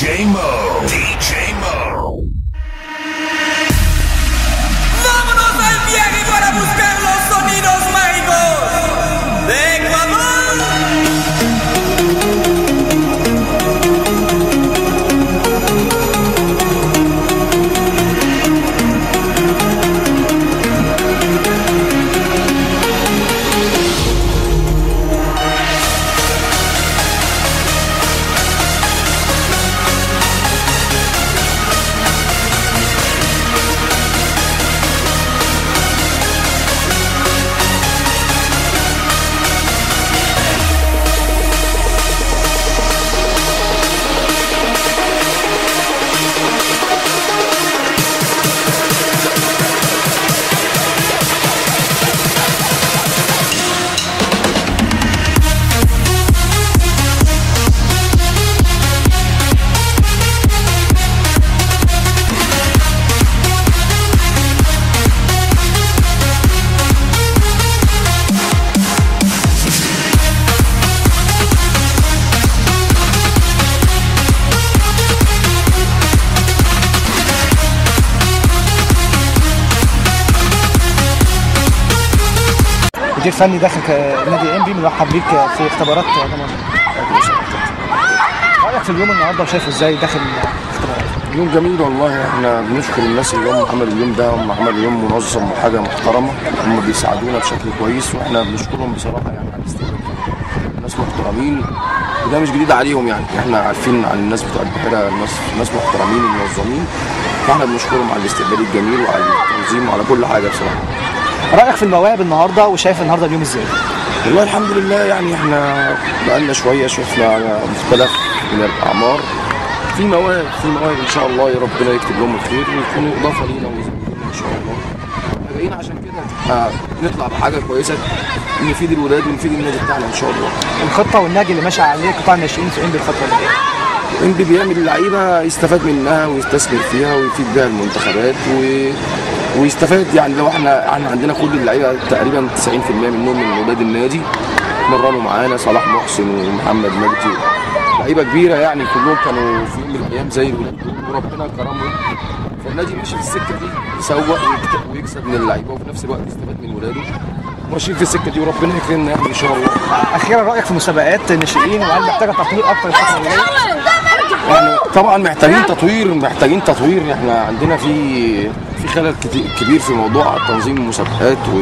DJ Mo. DJ Mo. ¡Vámonos al viaje para buscar los sonidos mágicos de Ecuador! مدير فني داخل ك- نادي انبي بنرحب بيك في اختبارات ضمان رايك في اليوم النهارده وشايفه ازاي داخل الاختبارات يوم جميل والله احنا بنشكر الناس اللي هم عملوا اليوم ده هم عملوا يوم منظم وحاجه محترمه هم بيساعدونا بشكل كويس واحنا بنشكرهم بصراحه يعني على الاستقبال ناس محترمين وده مش جديد عليهم يعني احنا عارفين عن الناس بتوع البحيره ناس ناس محترمين ومنظمين فاحنا بنشكرهم على الاستقبال الجميل وعلى التنظيم وعلى كل حاجه بصراحه رايك في المواهب النهارده وشايف النهارده اليوم ازاي والله الحمد لله يعني احنا بقالنا شويه شفنا مختلف من الاعمار في مواهب في مواهب ان شاء الله يا ربنا يكتب لهم الخير ويكونوا اضافه لينا ويزودونا ان شاء الله احنا جايين عشان كده آه، نطلع بحاجه كويسه نفيد الولاد ونفيد النادي بتاعنا ان شاء الله الخطه والنهج اللي ماشي عليه قطاع الناشئين في انبي الفتره اللي جايه انبي بيعمل اللعيبه يستفاد منها ويستثمر فيها ويفيد بيها المنتخبات و... ويستفاد يعني لو احنا احنا عندنا كل اللعيبه تقريبا 90% منهم من ولاد النادي اتمرنوا معانا صلاح محسن ومحمد مجدي لعيبه كبيره يعني كلهم كانوا في يوم من الايام زي الولاد دول وربنا كرمهم فالنادي ماشي في السكه دي يسوق ويكت- ويكسب من اللعيبه وفي نفس الوقت يستفاد من ولاده ماشيين في السكه دي وربنا يكرمنا يعني ان شاء الله اخيرا رايك في مسابقات الناشئين وهل محتاجه تطوير اكتر الفتره اللي جايه يعني طبعا محتاجين تطوير محتاجين تطوير احنا عندنا في في خلل كتير كبير في موضوع تنظيم المسابقات و...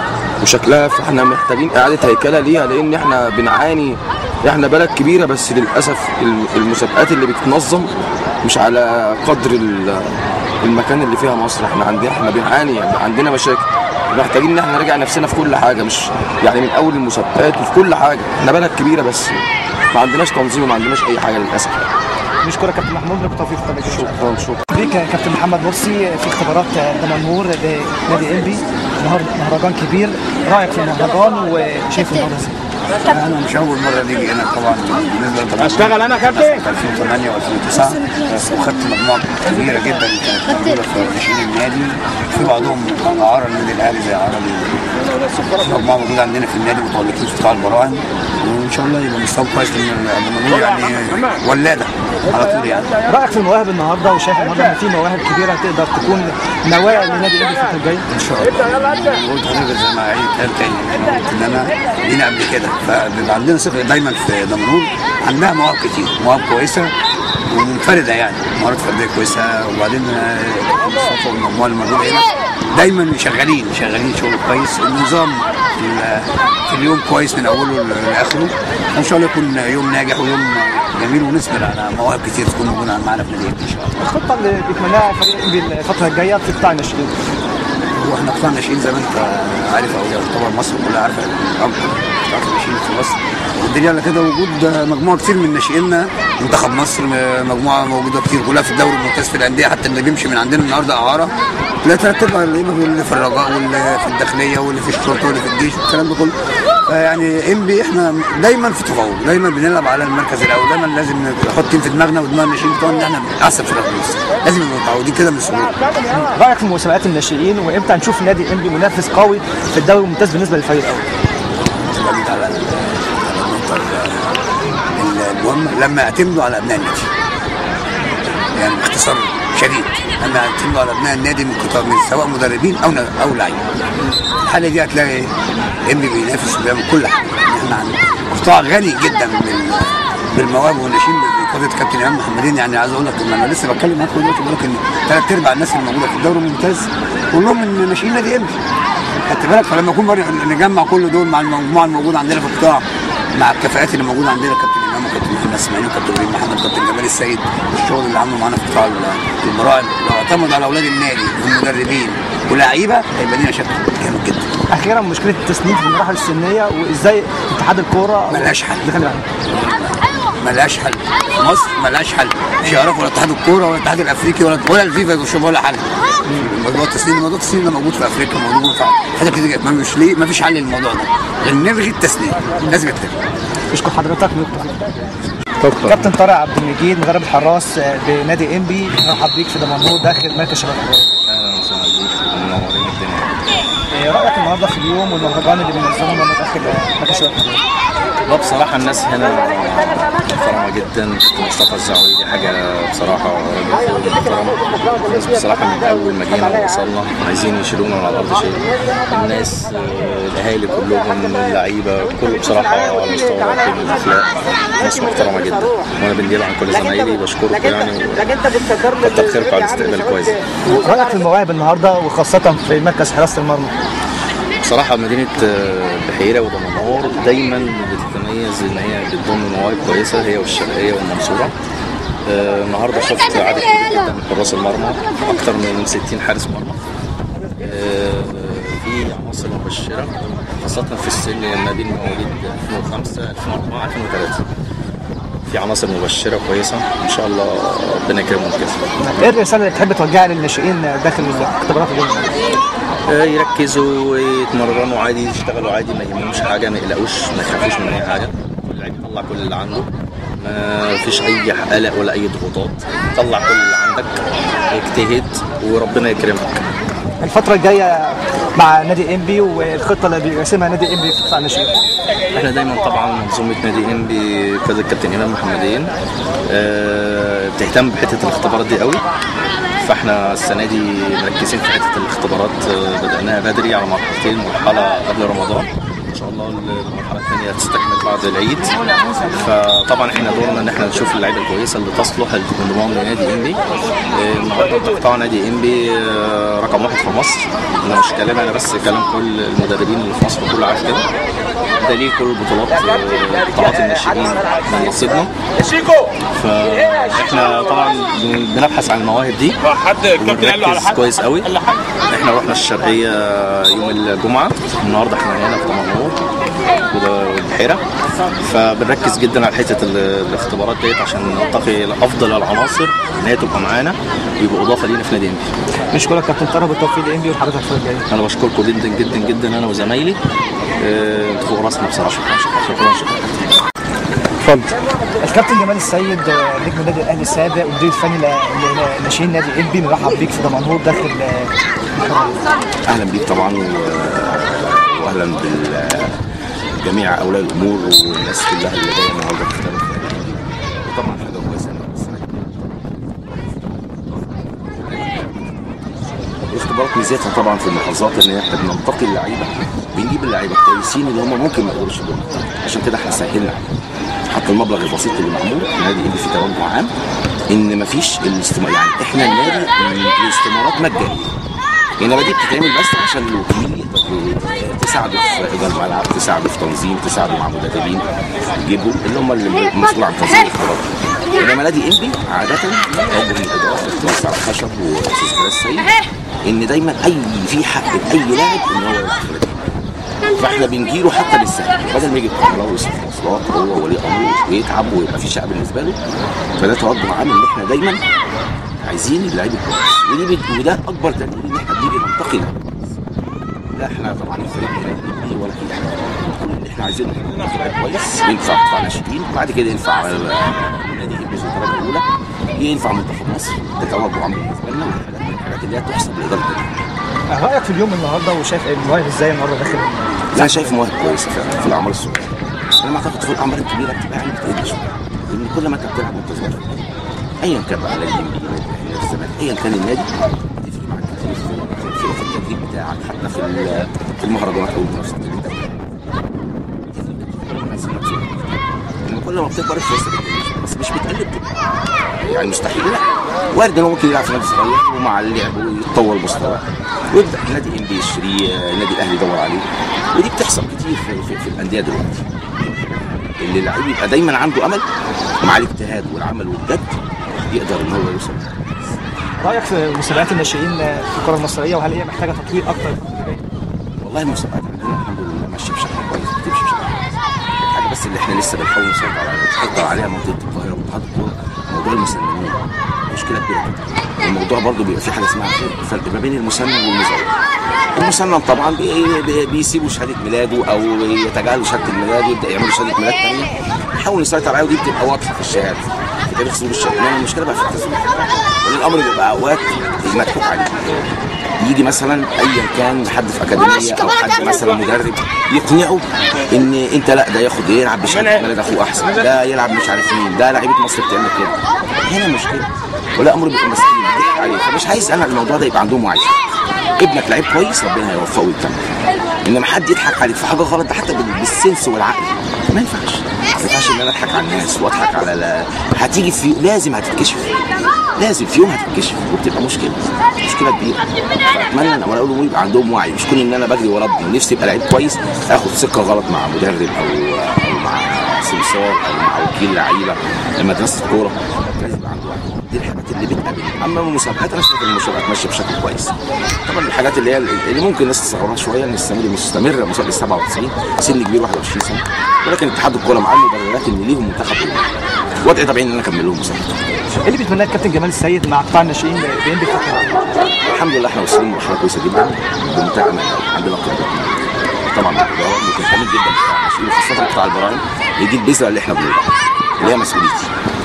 وشكلها فاحنا محتاجين اعاده هيكله ليها لان احنا بنعاني احنا بلد كبيره بس للاسف الم- المسابقات اللي بتتنظم مش على قدر ال- المكان اللي فيها مصر احنا عندنا احنا بنعاني يعني عندنا مشاكل محتاجين ان احنا نراجع نفسنا في كل حاجه مش يعني من اول المسابقات وفي كل حاجه احنا بلد كبيره بس ما عندناش تنظيم وما عندناش اي حاجه للاسف نشكرك كابتن محمود بالتوفيق في الفترة الجاية. شكرا شكرا بيك يا كابتن محمد مرسي في اختبارات دمنهور لنادي انبي مهر- مهرجان كبير رايك في المهرجان وشايف النهارده ازاي انا مش اول مره نيجي هنا طبعا بالنسبه اشتغل انا كابتن 2008 و2009 وخدت مجموعه كبيره جدا كانت موجوده في ناشئين النادي في بعضهم اعاره النادي الاهلي زي اعاره في مجموعه موجوده عندنا في النادي متولقين في قطاع البراعم وان شاء الله يبقى مستوى كويس لان المنور يعني ولاده على طول يعني رايك في المواهب النهارده وشايف النهارده ان في مواهب كبيره تقدر تكون نواه لنادي انبي الفتره الجايه ان شاء الله قلت حضرتك زي ما عيد قال تاني انا قلت ان انا لينا قبل كده فبيبقى عندنا ثقه دايما في دمنهور عندها مواهب كتير مواهب كويسه ومنفرده يعني مهارات فرديه كويسه وبعدين آه، مصطفى والمجموعه اللي موجوده هنا دايما شغالين شغالين شغل كويس النظام في ال- في اليوم كويس من اوله لاخره وان شاء الله يكون يوم ناجح ويوم جميل ونصبر على مواهب كتير تكون موجوده معانا في النادي ان شاء الله الخطه اللي بيتمناها فريق انبي الفتره الجايه في قطاع الناشئين واحنا قطاع ناشئين زي ما انت عارف او طبعا مصر كلها عارفه الامر قطاع الناشئين في مصر والدليل على كده وجود مجموعه كتير من ناشئيننا منتخب مصر مجموعه موجوده كتير كلها في الدوري الممتاز في الانديه حتى اللي بيمشي من عندنا النهارده اعاره لا ثلاث ارباع اللعيبه اللي في الرجاء واللي في الداخليه واللي في الشرطه واللي في الجيش والكلام ده كله يعني ام بي احنا دايما في تفوق دايما بنلعب على المركز الاول دايما لازم نحط في دماغنا ودماغ الناشئين بتوعنا ان احنا احسن فرقه في مصر لازم نبقى متعودين كده من الصغر رايك في مسابقات الناشئين وامتى هنشوف نادي انبي منافس قوي في الدوري الممتاز بالنسبه للفريق الاول بعيد على على النقطة ال- المهمة لما يعتمدوا على أبناء النادي يعني باختصار شديد احنا هنعتمد على ابناء النادي من قطاع من سواء مدربين او او لعيبه الحاله دي هتلاقي انبي بينافس وبيعمل كل حاجه احنا عن قطاع غني جدا بال بالمواهب والناشئين بقياده كابتن امام محمدين يعني عايز اقول لك ان انا لسه بتكلم معاكم دلوقتي بقول لك ان ثلاث ارباع الناس اللي موجوده في الدوري الممتاز كلهم من ناشئين نادي انبي خدت بالك فلما يكون بر- نجمع كل دول مع المجموعه الموجوده عندنا في القطاع مع الكفاءات اللي موجوده عندنا كابتن امام وكابتن محمد اسماعيل وكابتن ابراهيم محمد وكابتن جمال السيد الشغل اللي عامله معانا في قطاع المراعي لو اعتمد على اولاد النادي والمدربين ولاعيبه هيبقى لينا شكل جامد جدا اخيرا مشكله التصنيف في المراحل السنيه وازاي اتحاد الكوره ملهاش حل. دخل عليها. ملهاش حل في مصر ملهاش حل مش هيعرفوا ولا اتحاد الكوره ولا الاتحاد الافريقي ولا ولا الفيفا يشوف ولا حل موضوع التسنين موضوع التسنين ده موجود في افريقيا موجود في حاجات كتير ما مش ليه ما فيش حل للموضوع ده غير نلغي التسنين لازم يتلغي اشكر حضرتك نقطه كابتن طارق عبد المجيد مدرب الحراس بنادي انبي مرحب بيك في دمنهور داخل مركز شباب الحراس اهلا وسهلا بيك منورين الدنيا ايه رايك النهارده في اليوم والمهرجان اللي بينظمه لما داخل مركز شباب الحراس لا بصراحة الناس هنا محترمة جدا مصطفى الزعوي دي حاجة بصراحة راجل فوق محترم الناس بصراحة من أول ما جينا ووصلنا عايزين يشيلونا من على الأرض شيء الناس آه، الأهالي كلهم اللعيبة كله بصراحة على مستوى القيم والأخلاق ناس محترمة جدا وأنا بنديل عن كل زمايلي بشكركم يعني كتر خيركم على الاستقبال الكويس رايك في المواهب النهارده وخاصه في مركز حراسه المرمى بصراحة مدينة آه، بحيرة ودمنهور دايما بتتميز ان هي بتضم مواهب كويسة هي والشرقية والمنصورة آه، النهارده شفت عدد كبير جدا من حراس المرمى اكتر من 60 حارس مرمى آه، في عناصر مبشرة خاصة في السن ما بين مواليد 2005 2004 2003 في عناصر مبشرة كويسة ان شاء الله ربنا يكرمهم كده ايه الرساله اللي تحب توجهها للناشئين داخل الاختبارات الجايه آه، يركزوا ويتمرنوا عادي يشتغلوا عادي ما يهمهمش حاجه ما يقلقوش ما يخافوش من اي حاجه كل لعيب يطلع كل اللي عنده ما فيش اي قلق ولا اي ضغوطات طلع كل اللي عندك اجتهد وربنا يكرمك الفتره الجايه مع نادي انبي والخطه اللي بيرسمها نادي انبي في قطاع الناشئين احنا دايما طبعا منظومه نادي ام بقياده الكابتن امام محمدين آه، بتهتم بحته الاختبارات دي قوي فاحنا السنه دي مركزين في حته الاختبارات آه، بداناها بدري على مرحلتين مرحله قبل رمضان ان شاء الله المرحله الثانيه هتستكمل بعد العيد فطبعا احنا دورنا ان احنا نشوف اللعيبه الكويسه اللي تصلح للانضمام لنادي انبي آه، النهارده قطاع نادي انبي آه، رقم واحد في مصر انا مش كلام انا بس كلام كل المدربين اللي في مصر كله عارف كده دليل كل البطولات آه، قطاعات الناشئين من نصيبنا فاحنا طبعا بن- بنبحث عن المواهب دي حد الكابتن قال له على وبنركز حد كويس قوي قال له حد احنا رحنا الشرقيه يوم الجمعه النهارده احنا هنا في دمنهور وده- والبحيره فبنركز جدا على حته ال- الاختبارات ديت عشان نلتقي افضل العناصر ان هي تبقى معانا ويبقى اضافه لينا في نادي انبي نشكرك كابتن طارق بالتوفيق لانبي وحضرتك الفتره الجايه انا بشكركم جدا جدا جدا انا وزمايلي اه، انتوا فوق راسنا بصراحه شكرا شكرا اتفضل الكابتن جمال السيد آه، نجم النادي الاهلي السابق والمدير الفني ل- لناشئين نادي انبي مرحب بيك في دمنهور داخل آه، الحرية. اهلا بيك طبعا و... واهلا بجميع اولياء الامور والناس كلها اللي جايه النهارده تختار وطبعا حاجه كويسه إن السنة دي. الاختبارات ميزتها طبعا في المحافظات ان احنا بننتقي اللعيبه بنجيب اللعيبه الكويسين اللي هم ممكن ما يقدروش يجوا عشان كده احنا سهلنا عليهم. حتى المبلغ البسيط اللي معمول نادي انبي في توجه عام ان مفيش الاستمار يعني احنا النادي الاستمارات مجانيه الانما دي بتتعمل بس عشان الوكيل يقدر تساعده في اداره الملعب تساعده في تنظيم تساعده مع مدربين يجيبوا اللي هم اللي مسؤول عن تنظيم الاختبارات انما نادي انبي عاده توجه الاداره توسع الخشب واستاذ بلال السيد ان دايما اي في حق لاي لاعب ان هو يلعب في نادي فاحنا بنجيله حتى بالسهل بدل ما يجي القاهره ويصرف مواصلات هو ولي امره ويتعب ويبقى في شقه بالنسبه له فده توجه عام ان احنا دايما عايزين اللعيب الكويس ودي بت- وده اكبر دليل ان احنا بنيجي ننتقي لعيب كويس. لا احنا طبعا الفريق هنا كبير ولا اي حاجه كل اللي احنا عايزينه إن ننتقي لعيب كويس ينفع قطاع ناشئين بعد كده ينفع آه، نادي ابليس الدرجه الاولى ينفع منتخب مصر ده توجه عام بالنسبه لنا والحاجات من الحاجات اللي هي تحسب لاداره النادي. رايك في اليوم النهارده وشايف المواهب ازاي النهارده داخل لا أنا شايف مواهب كويسه فعلا في الاعمار الصغيره انا ما اعتقد في الاعمار الكبيره بتبقى يعني بتقل شويه لان كل ما انت بتلعب وانت صغير ايا كان بقى نادي الانبي نادي الاهلي الزمالك ايا كان النادي بتفرق معاك كتير في, في, في التدريب بتاعك حتى في ال- في المهرجانات او المنافسات اللي انت بتعملها. بتفرق كتير. الناس نفسها. لما كل ما بتكبر الفرصه بتقل بس مش بتقل بتبقى يعني مستحيل لا وارد ان هو ممكن يلعب في نادي صغير ومع اللعب ويتطور مستواه ويبدا نادي ام بي يشتريه النادي الاهلي يدور عليه ودي بتحصل كتير في, في, في الانديه دلوقتي اللي اللعيب يبقى دايما عنده امل ومع الاجتهاد والعمل والجد يقدر ان هو يوصل رايك في مسابقات الناشئين في الكره المصريه وهل هي محتاجه تطوير اكتر الفترة الجاية؟ والله المسابقات عندنا الحمد لله ماشيه بشكل كويس بتمشي بشكل كويس الحاجه بس اللي احنا لسه بنحاول نسيطر عليها نسيطر عليها منطقه القاهره واتحاد الكوره موضوع المسننين مشكله كبيره جدا الموضوع برضه بيبقى في حاجه اسمها فرق ما بين المسنن والمزور المسنن طبعا بي- بي- بيسيبوا شهاده ميلاده او يتجاهلوا شهاده الميلاد ويبدا يعملوا شهاده ميلاد ثانيه نحاول نسيطر عليها ودي بتبقى واضحه في الشهاده في تاريخ صدور الشهاده انما المشكله بقى في التسويق لان الامر بيبقى اوقات مضحوك عليه يجي مثلا ايا كان حد في اكاديميه او حد مثلا مدرب يقنعه ان انت لا ده ياخد ايه يلعب بشهاده بلد اخوه احسن ده يلعب مش عارف مين ده لعيبه مصر بتعمل كده هنا المشكله ولا امر بيبقى مسؤول بيضحك عليه فمش عايز انا الموضوع ده يبقى عندهم وعي ابنك لعيب كويس ربنا هيوفقه ويكمل انما حد يضحك عليك في حاجه غلط ده حتى بال- بالسنس والعقل ما ينفعش ما ينفعش ان انا اضحك على الناس واضحك على لا هتيجي في لازم هتتكشف لازم في يوم هتتكشف وبتبقى مشكله مشكله كبيره فاتمنى ان انا اقول لهم يبقى عندهم وعي مش كون ان انا بجري ورا ابني ونفسي يبقى لعيب كويس اخد ثقه غلط مع مدرب او او مع سمسار او مع وكيل لعيبه مدرسه كوره لازم يبقى عنده وعي دي الحاجات اللي بتقابلني اما المسابقات انا شايف ان المسابقات ماشيه بشكل كويس طبعا الحاجات اللي هي اللي ممكن الناس تستغربها شويه ان السنه دي مستمره مسابقه 97 سن كبير 21 سنه ولكن اتحاد الكوره معاه المبررات ان ليهم منتخب أولمبي. وضعي طبيعي ان انا اكمل لهم مسابقه ايه اللي بيتمناه الكابتن جمال السيد مع قطاع الناشئين بين الفتره دي؟ الحمد لله احنا واصلين لمرحله كويسه جدا بمنتهى امان عندنا قدرات طبعا الاداره مهتمين جدا بقطاع الناشئين وخاصه قطاع البراعم هي دي البذره اللي احنا بنقولها اللي هي مسؤوليتي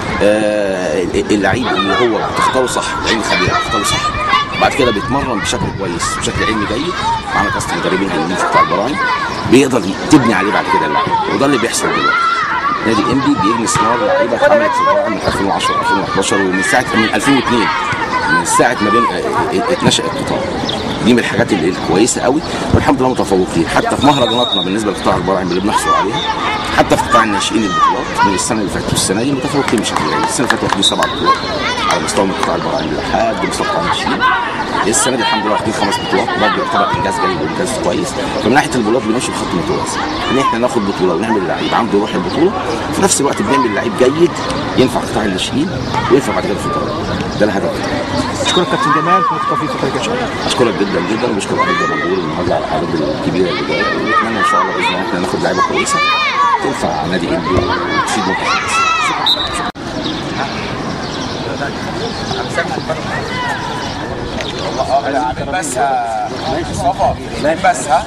آه اللعيب اللي هو تختاره صح اللعيب الخبير تختاره صح بعد كده بيتمرن بشكل كويس بشكل علمي جيد معانا كاست مدربين هايلين في قطاع البراعم بيقدر تبني عليه بعد كده اللعيب وده اللي بيحصل دلوقتي نادي انبي بيبني ثمار لعيبه اتعملت في البراعم من 2010 2011 ومن ساعه من 2002 من ساعه ما بين اه، اتنشأ القطاع دي من الحاجات اللي الكويسه قوي والحمد لله متفوقين حتى في مهرجاناتنا بالنسبه لقطاع البراعم اللي بنحصل عليها حتى في قطاع الناشئين البطولات من السنه اللي فاتت والسنه دي متفوقين بشكل جيد السنه اللي فاتت واخدين سبع بطولات على مستوى من قطاع البراعم لحد مستوى قطاع الناشئين السنه دي الحمد لله واخدين خمس بطولات برضه يعتبر انجاز جيد وانجاز كويس فمن ناحيه البطولات بنمشي بخط متوازي ان احنا ناخد بطوله ونعمل لعيب عنده روح البطوله في نفس الوقت بنعمل لعيب جيد ينفع قطاع الناشئين وينفع بعد كده في الدوري ده الهدف بتاعي اشكرك كابتن جمال في التوفيق في الفتره الجايه إن شاء الله. اشكرك جدا جدا وبشكر حضرتك مقبول النهارده على الحاجات الكبيره اللي جايه ونتمنى ان شاء الله باذن الله احنا ناخد لعيبه كويسه تنفع نادي انبي وتفيد منتخب مصر. بس ها مصطفى بس ها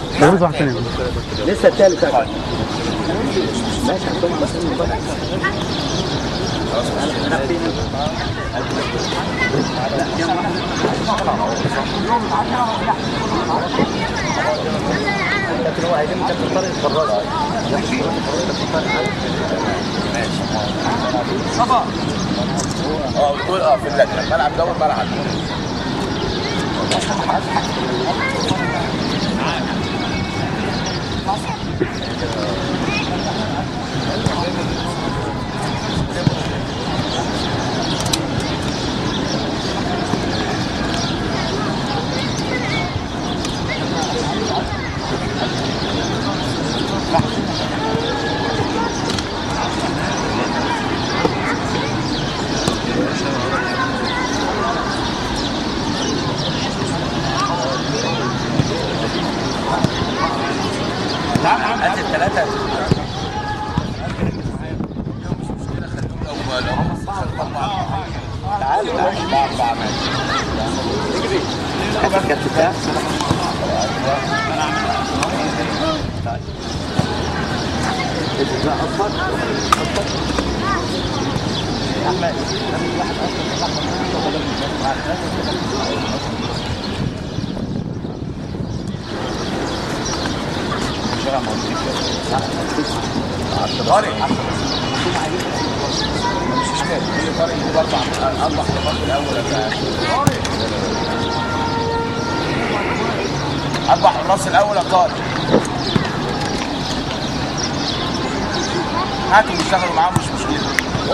اه بتقول اه في اللجنه الملعب دوت ملعب الشارع موجودين كده طارق مش اشكال كل طارق يجيب اربع اربع خطوات في الاول يا اربع حراس الاول يا طارق هاتوا يشتغلوا معاهم مش مشكله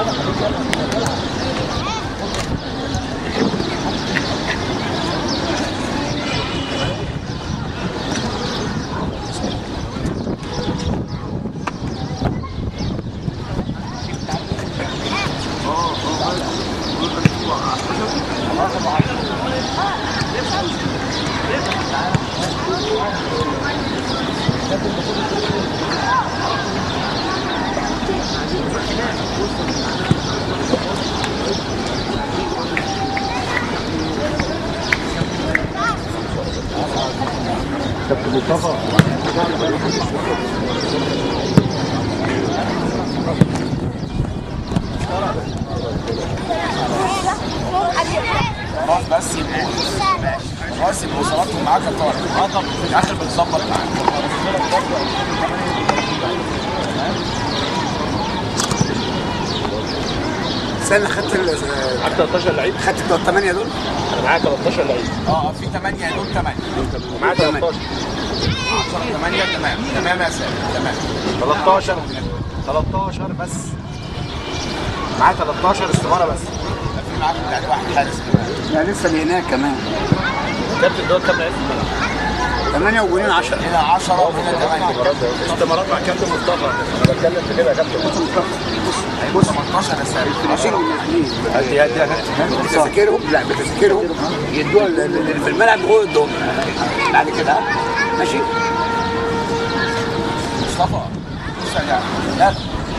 خلاص بس يبقوا خلاص يبقوا وصلاتهم معاك يا طارق اه طب في الاخر بتظبط معاك استنى خدت ال معاك 13 لعيب خدت بتوع الثمانيه دول انا معايا 13 لعيب اه في 8 دول 8 معايا 13 8 تمام تمام يا سامي تمام 13 13 بس معاه 13 استماره بس في معاك بتاعت واحد حارس كمان يعني لسه اللي هناك كمان كابتن دول كام لعيب في الملعب؟ 8 وجولين 10 هنا 10 وهنا 8 استمارات مع كابتن مصطفى انا بتكلم في كده يا كابتن هيبقوا 18 يا سامي 10 هدي هدي يا كابتن بتذاكرهم لا بتذاكرهم يدوها ال- ال- اللي في الملعب هو يدوهم بعد كده ماشي مصطفى بص يا جماعه لا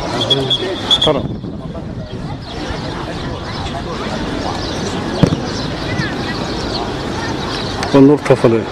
والنور طفى ليه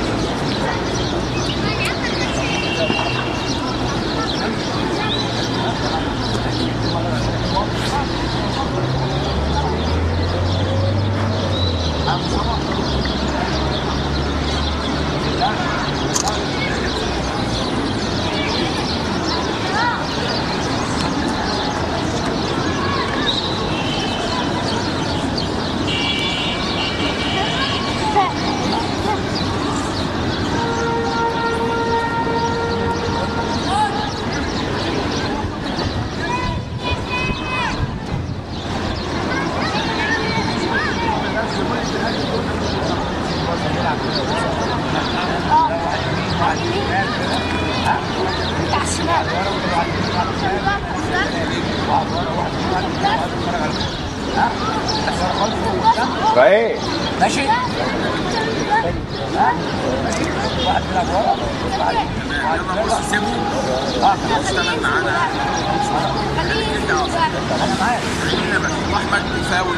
فايه ماشي واحمد بيفاول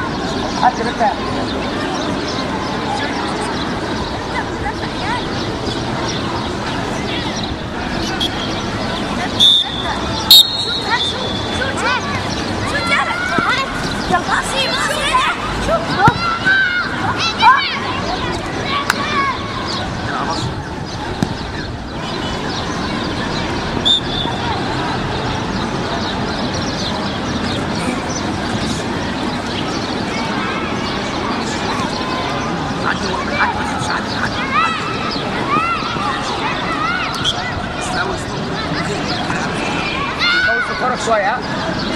شويه ها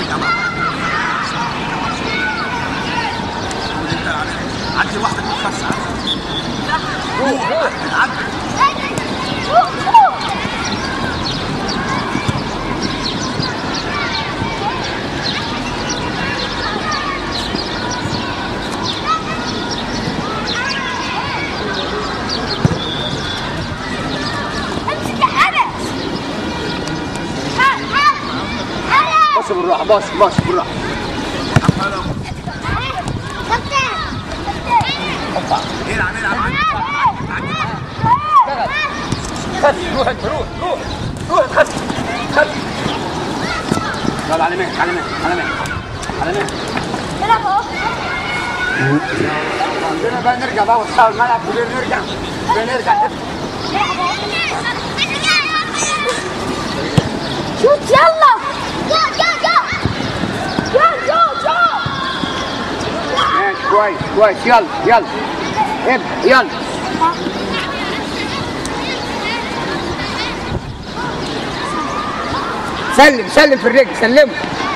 عدي واحده من الخمسه بص بالراحه بص بص بالراحه روح انت روح روح روح خف خف يلا على مين على مين على مين على مين عندنا بقى نرجع بقى ونحاول الملعب كلنا نرجع بنرجع شوت يلا جو جو جو جو جو جو ماشي كويس كويس يلا يلا ابدا يلا سلم سلم في الرجل سلمه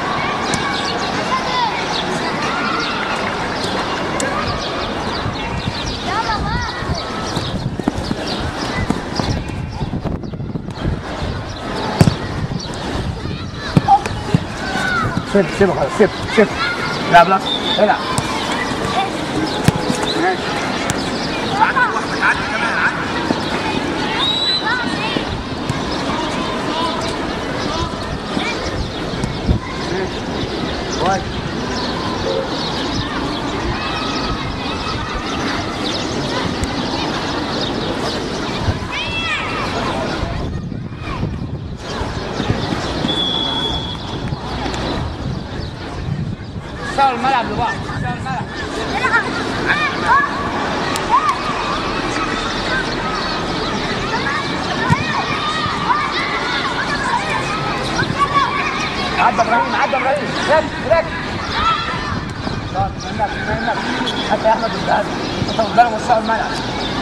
سيب سيب خلاص سيب سيب لا بلا العب ساوي الملعب لبعض ساوي الملعب عدى ابراهيم عدى ابراهيم ركز ركز طب منك منك حتى احمد بالذهب انت خد بالك وسع الملعب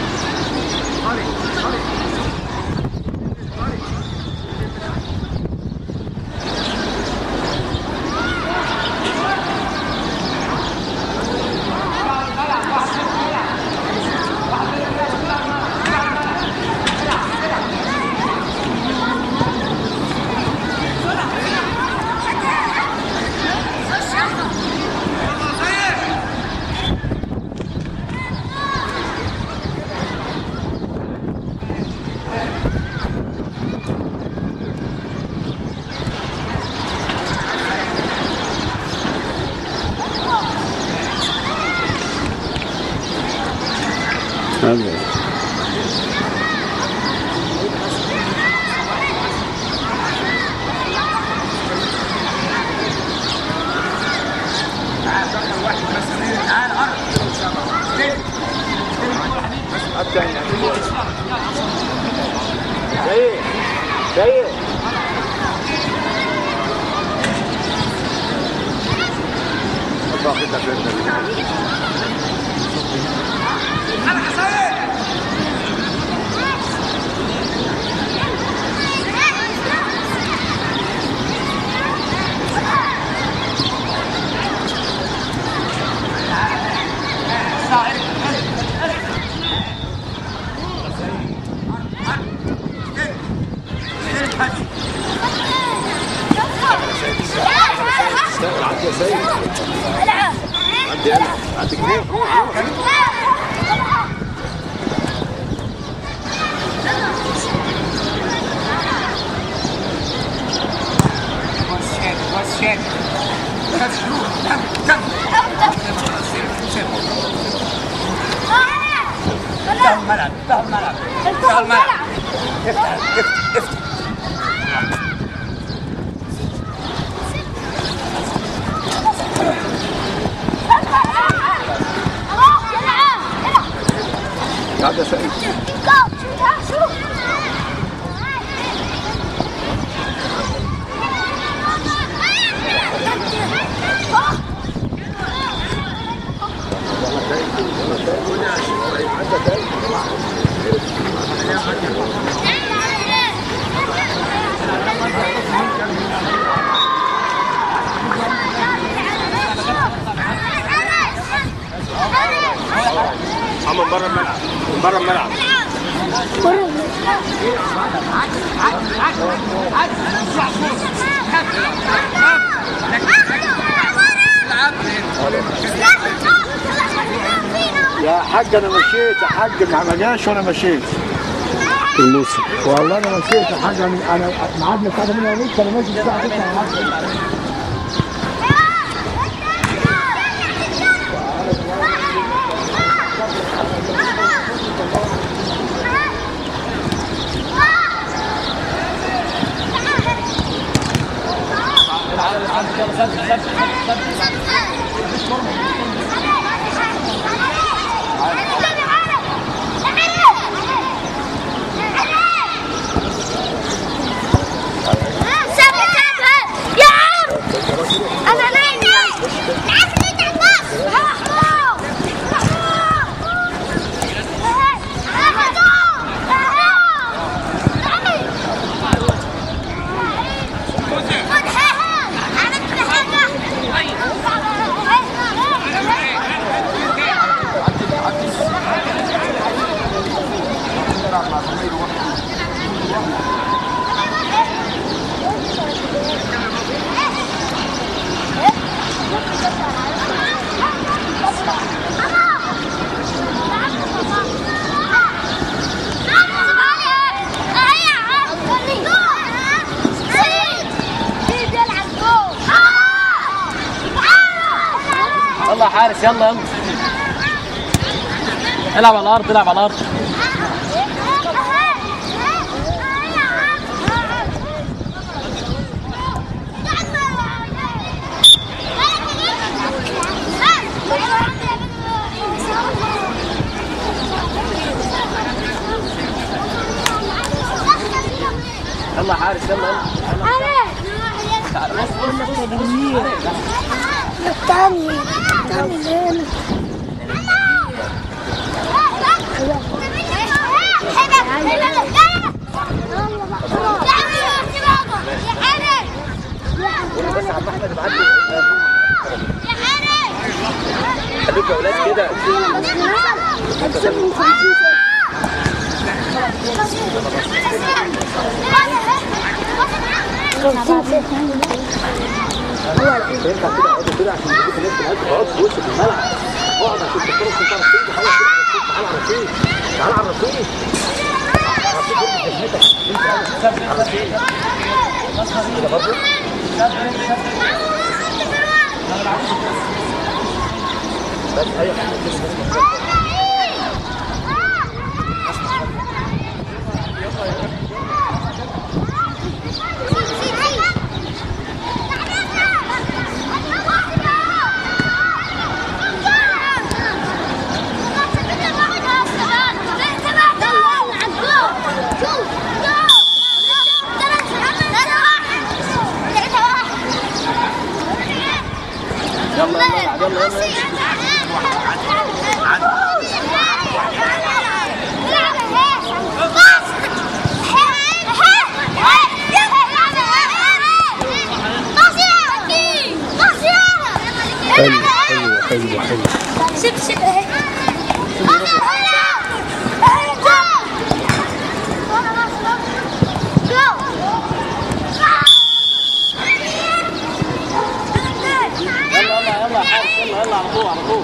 سيد سيد افتح الملعب افتح الملعب افتحوا الملعب تعال يا سيد من بره الملعب من بره الملعب يا حاج انا مشيت يا حاج ما ما جاش وانا مشيت الموسم والله انا مشيت يا حاج انا انا ميعادنا الساعه 8 ونص انا ماشي الساعه 9 ونص سبع يلا يا حارس يلا يلا العب على الارض العب على الارض يلا يا حارس يلا يلا الثاني الثاني هنا خليكوا يا اولاد كده ينفع كده اقعدوا كده عشان يجيبوا الناس في القلب اقعد في وسط الملعب اقعد عشان تختاروا السلطان الرصيد تعالى على الرصيد تعالى على الرصيد تعالى على الرصيد الرصيد جد خدمتك انت انا على الرصيد كده برضه بس اي حاجه كده يلا يلا يلا يلا حلو حلو حلو حلو سيب سيب اهي يلا يلا يلا يا حارس يلا يلا على طول على طول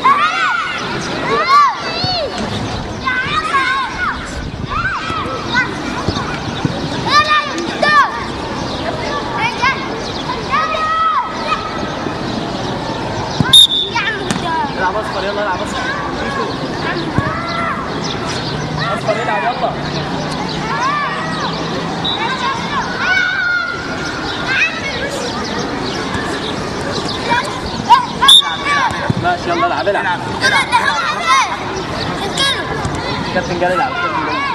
العب اصفر يلا العب اصفر اصفر العب يلا ماشي يلا العب العب كابتن قال العب كابتن قال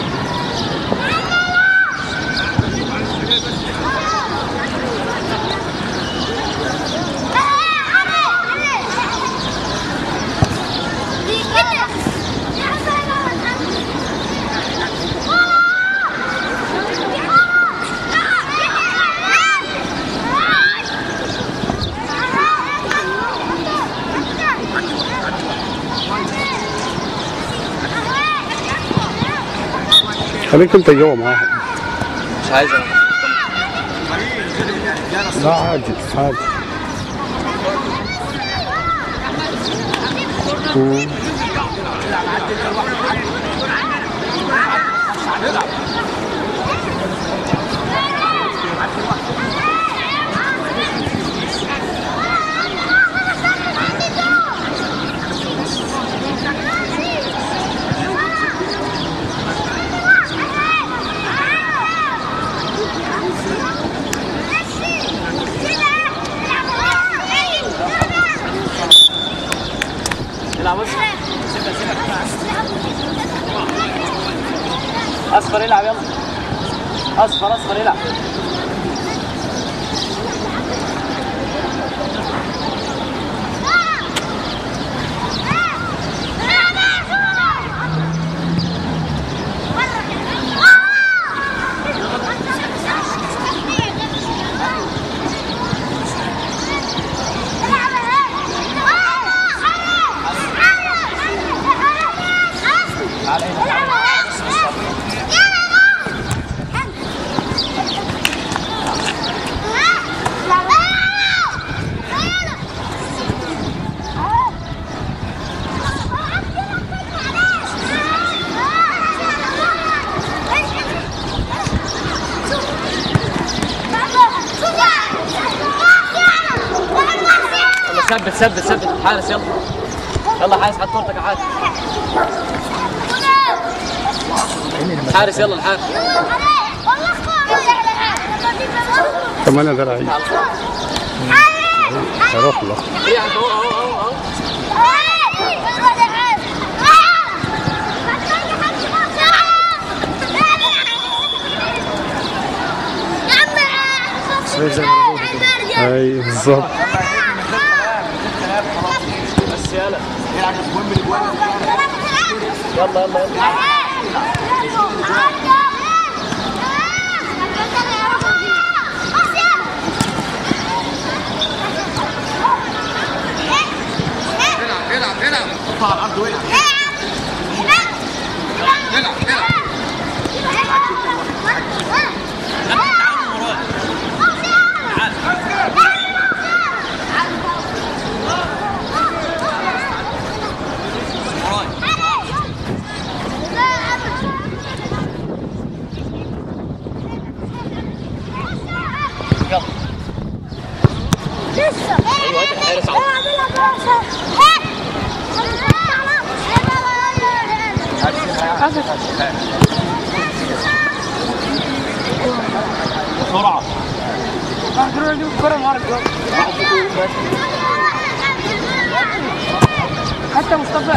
خليك انت جوا معاهم مش عايز انا لا عادي عادي مم. العب اصفر اصفر العب يلا اصفر اصفر العب ثبت ثبت حارس يلا يلا حارس حط كورتك يا حارس حارس يلا الحارس كمان انا لعيب هروح له ايه اهو اهو اهو اهو اي بالظبط بس يلا يلعب المهم الاجوان يلا يلا يلا حطها على الارض ويلعب ايوه هات الحارس اهو بسرعه حتى مصطفى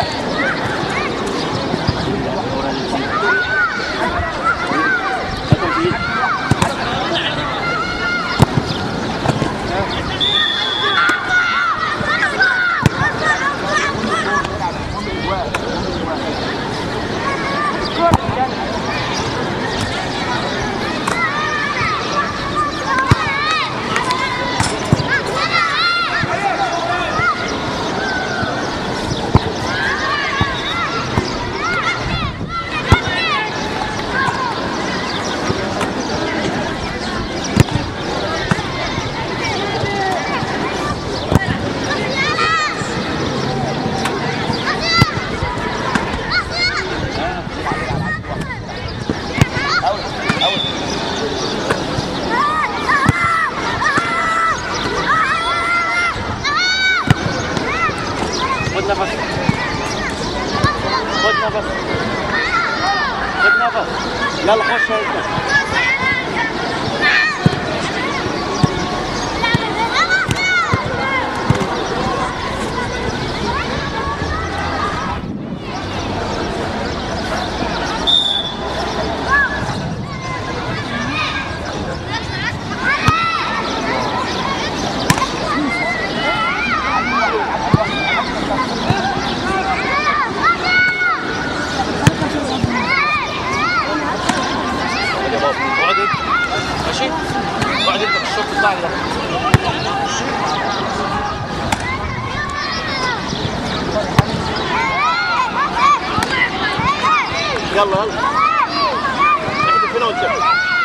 خد نفس خد نفس خد نفس يلا خش يا اسطى خد يا بابا اقعد انت ماشي اقعد انت في الشوط بتاعك ده يلا يلا احذف هنا قدام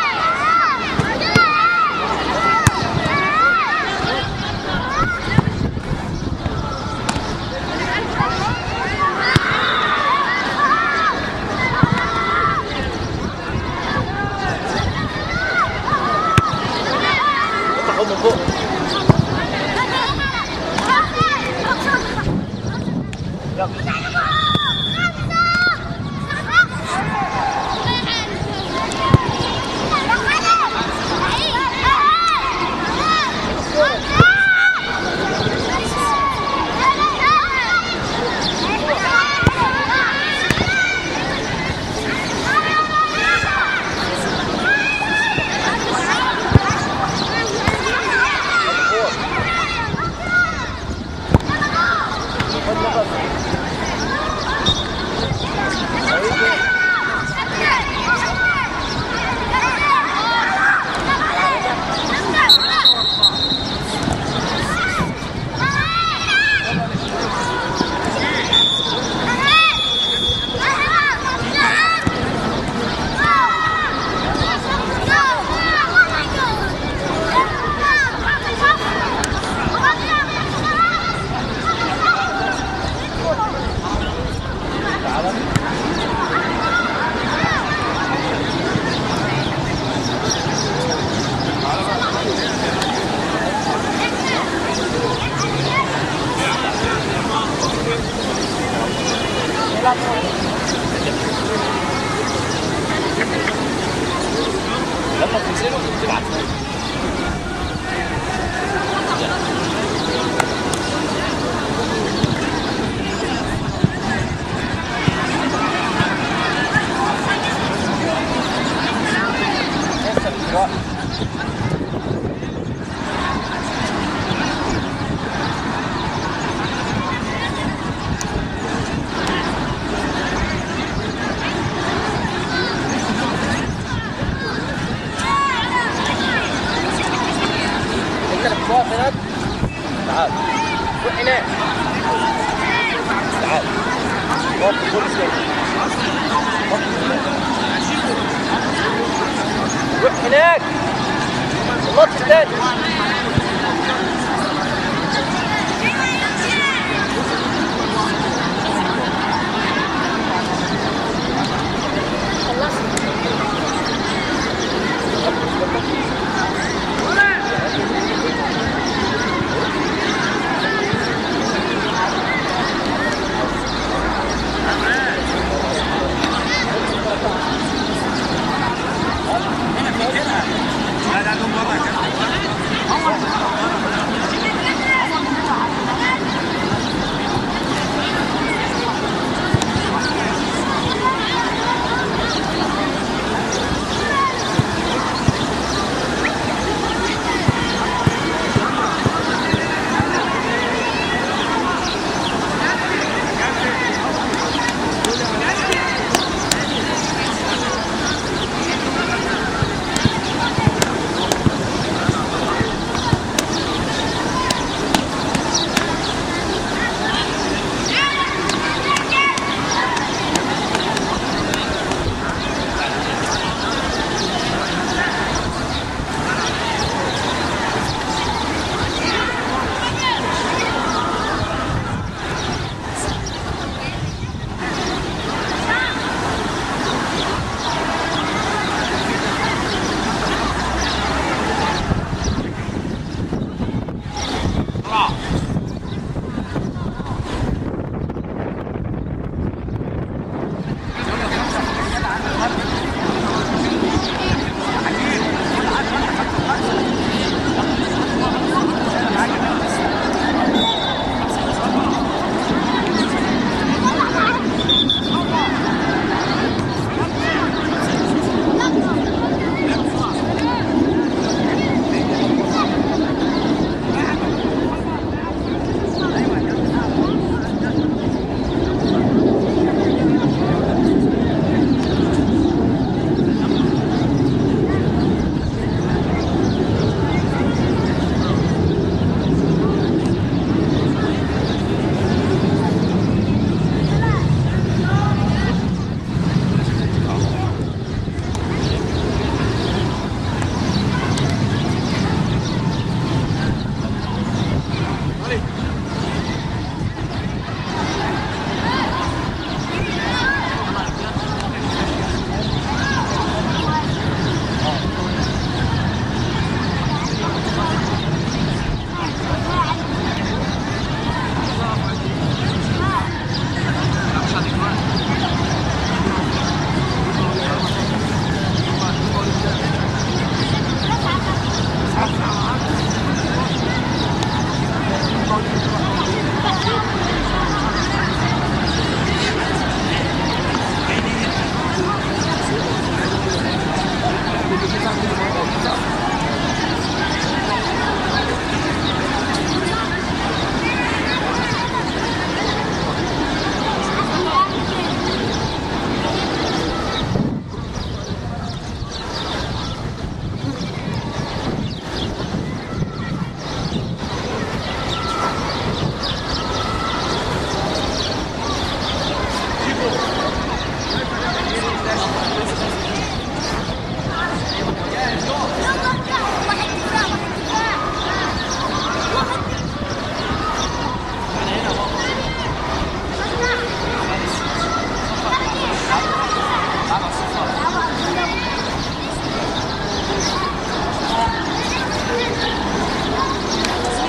انت خد من فوق خد نفس لما تنزلوا تبعتوا انت اللي بتوقف هناك تعال روح هناك تعال وقف البوليس هناك روح هناك النط الثاني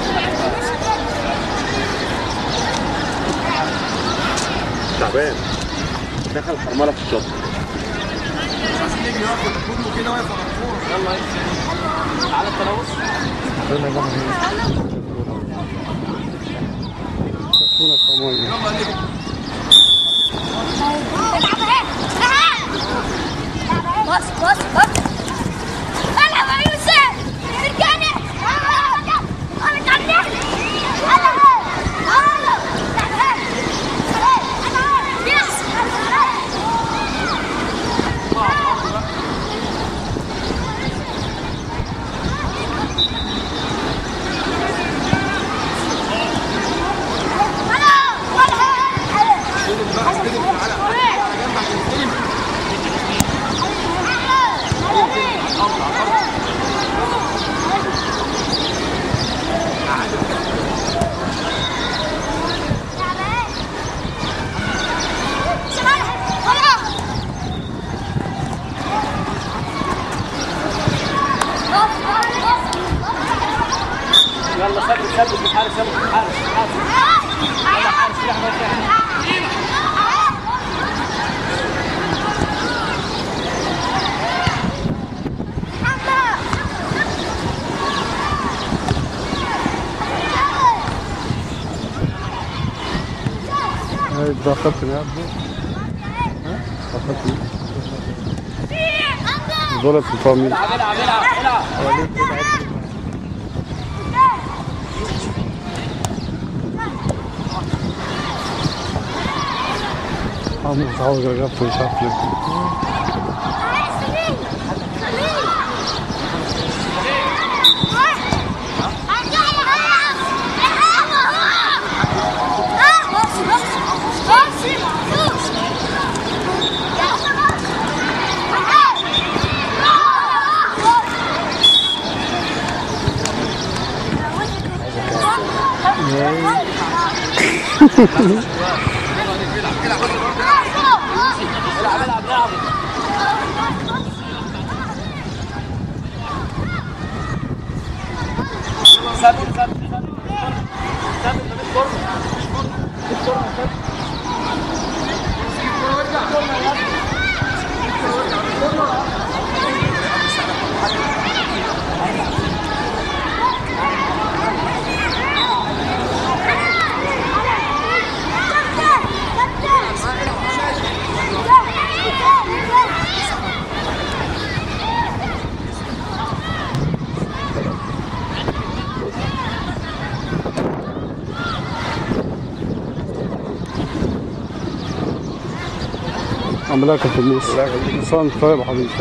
تعبان دخل حرمله في الشط تعالى انت لو بص بص بص بص العب يا يوسف تركاني انا كمل يلا ثبت ثبت بالحارس يلا بالحارس حارس يلا حارس في احمد في احمد ده خط يا ابني خط دول في الفاميل العب العب العب العب عم متعود رقبته مش عارف ليه العب العب العب ثبت ثبت ثبت ثبت مفيش كورنر مفيش كورنر ثبت عم لك في الموس صان طيب يا حبيبي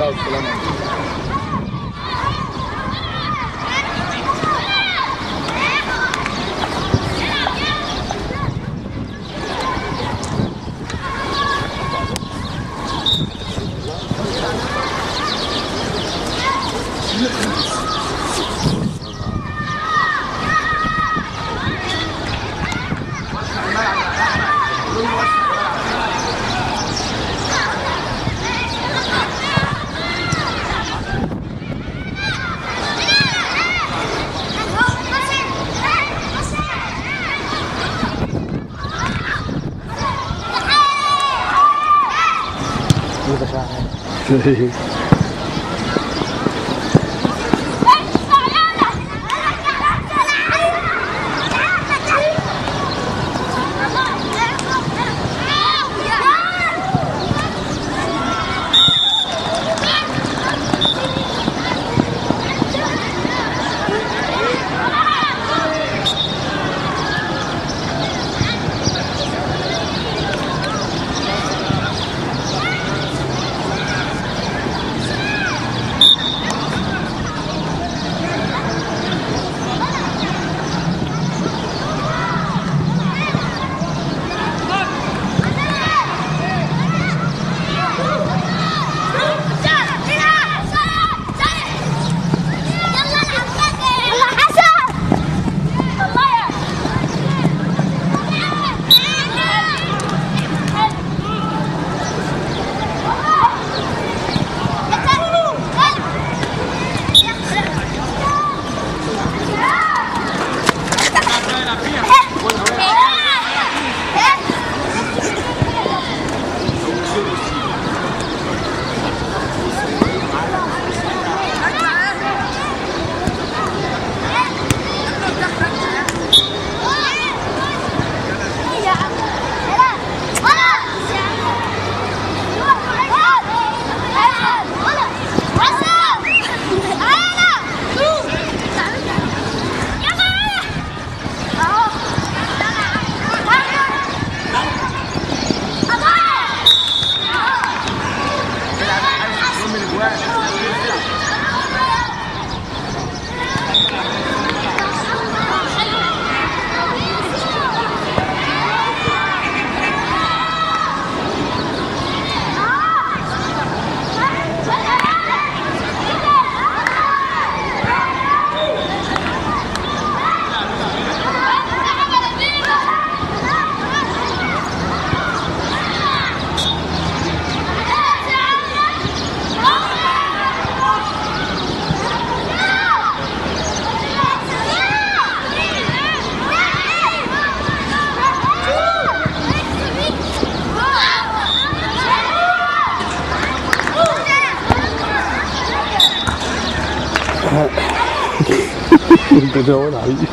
ده هو الحقيقي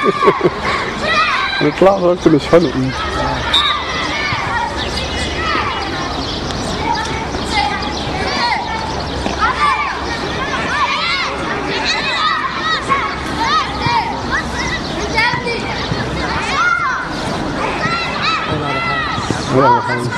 نطلع بس مش حلو ولا حاجة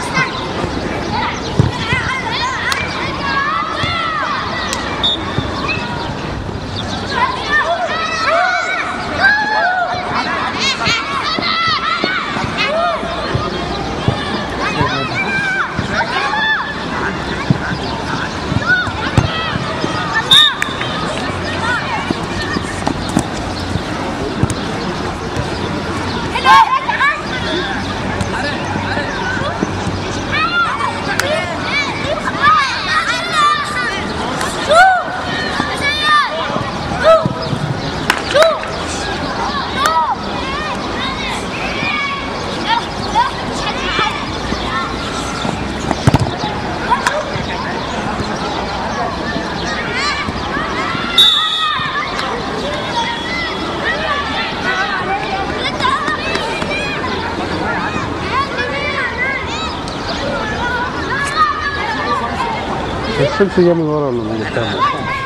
السيلفي جاي من ورا ولا من قدام؟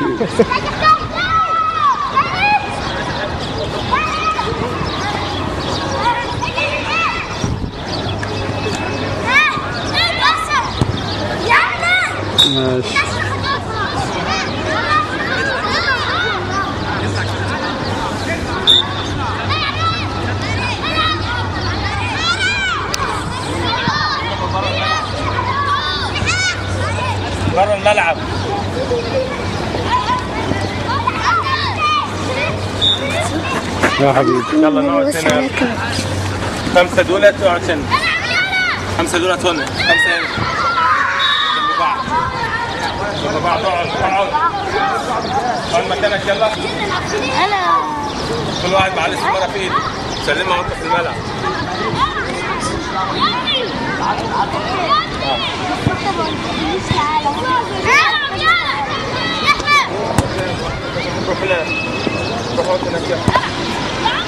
ماشي بره الملعب يا حبيبي يلا نقعد هنا خمسة دولت اقعد هنا خمسة دولت هنا خمسة هنا جنب بعض جنب بعض اقعد اقعد اقعد مكانك يلا كل واحد معاه الاستمارة في ايده سلمها وانت في الملعب روح لا روح اقعد هناك يلا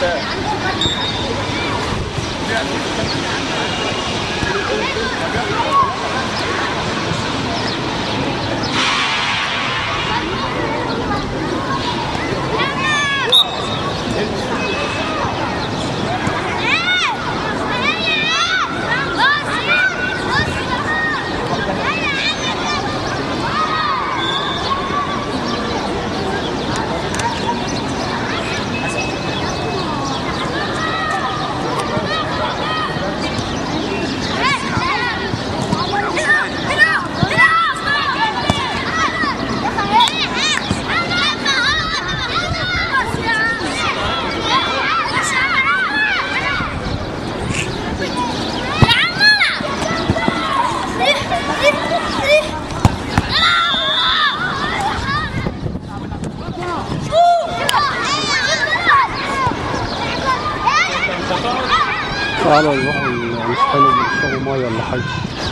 تعالى نروح نسحله نشربوا ميه ولا حاجه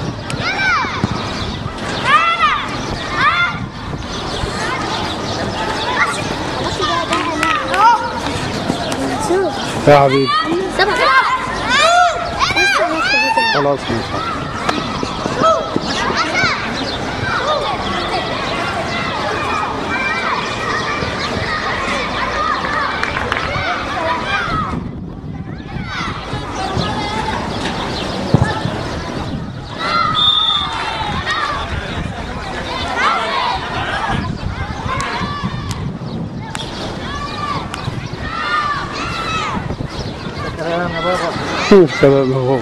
يا حبيبي خلاص ماشي كلام هو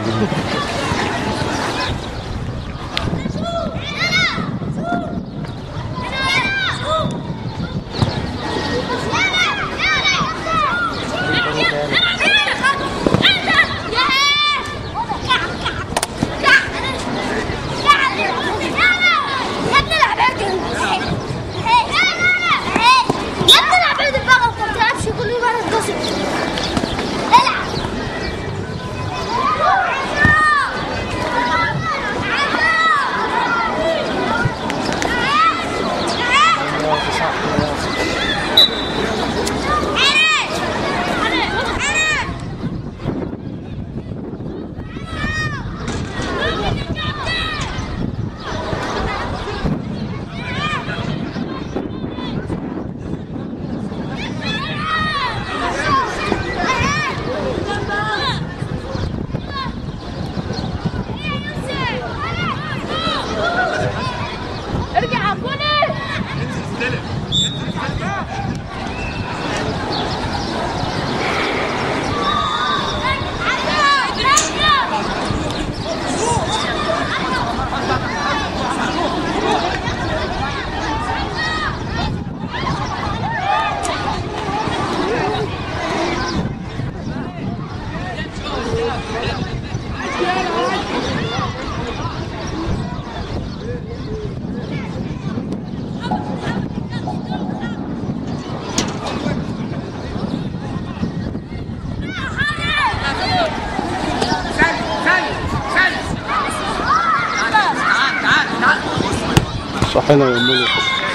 صحينا يومين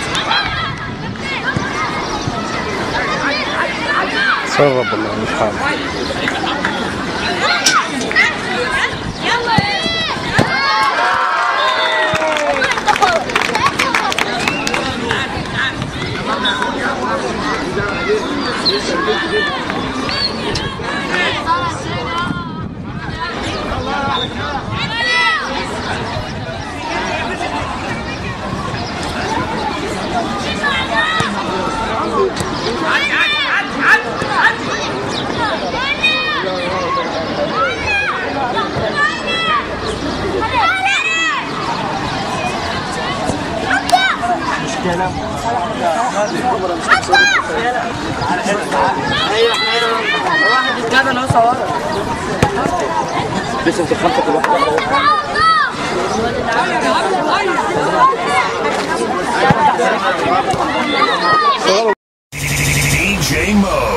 سرب والله مش حال واحد يتكلم اهو صورك بس انت خمسه كل واحد DJ Mo.